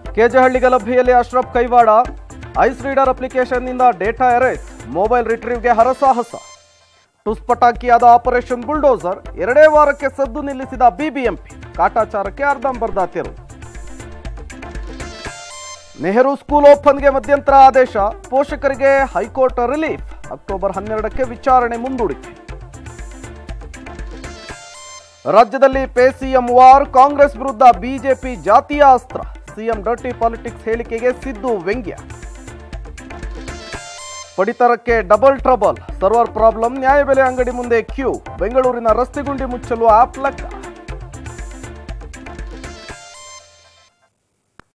ಕೆಜೆಹಳ್ಳಿ ಗಲಭೆಯಲ್ಲಿ ಅಶ್ರಫ್ ಕೈವಾಡ ಐಸ್ ರೀಡರ್ ಅಪ್ಲಿಕೇಶನ್ನಿಂದ ಡೇಟಾ ಎರೇಸ್ ಮೊಬೈಲ್ ರಿಟ್ರೀವ್ಗೆ ಹರಸಾಹಸ ಟುಸ್ ಪಟಾಕಿಯಾದ ಆಪರೇಷನ್ ಬುಲ್ಡೋಸರ್ ಎರಡೇ ವಾರಕ್ಕೆ ಸದ್ದು ನಿಲ್ಲಿಸಿದ ಬಿಬಿಎಂಪಿ ಕಾಟಾಚಾರಕ್ಕೆ ಅರ್ಧಂಬರ್ಧ ತೆರವು ನೆಹರು ಸ್ಕೂಲ್ ಓಪನ್ಗೆ ಮಧ್ಯಂತರ ಆದೇಶ ಪೋಷಕರಿಗೆ ಹೈಕೋರ್ಟ್ ರಿಲೀಫ್ ಅಕ್ಟೋಬರ್ ಹನ್ನೆರಡಕ್ಕೆ ವಿಚಾರಣೆ ಮುಂದೂಡಿಕೆ ರಾಜ್ಯದಲ್ಲಿ ಪೇ ಸಿಎಂ ವಾರ್ ಕಾಂಗ್ರೆಸ್ ವಿರುದ್ಧ ಬಿಜೆಪಿ ಜಾತೀಯ ಅಸ್ತ್ರ ಸಿಎಂ ಡರ್ಟಿ ಪಾಲಿಟಿಕ್ಸ್ ಹೇಳಿಕೆಗೆ ಸಿದ್ದು ವ್ಯಂಗ್ಯ ಪಡಿತರಕ್ಕೆ ಡಬಲ್ ಟ್ರಬಲ್ ಸರ್ವರ್ ಪ್ರಾಬ್ಲಮ್ ನ್ಯಾಯಬೆಲೆ ಅಂಗಡಿ ಮುಂದೆ ಕ್ಯೂ ಬೆಂಗಳೂರಿನ ರಸ್ತೆಗುಂಡಿ ಮುಚ್ಚಲು ಆಪ್ ಲೆಕ್ಕ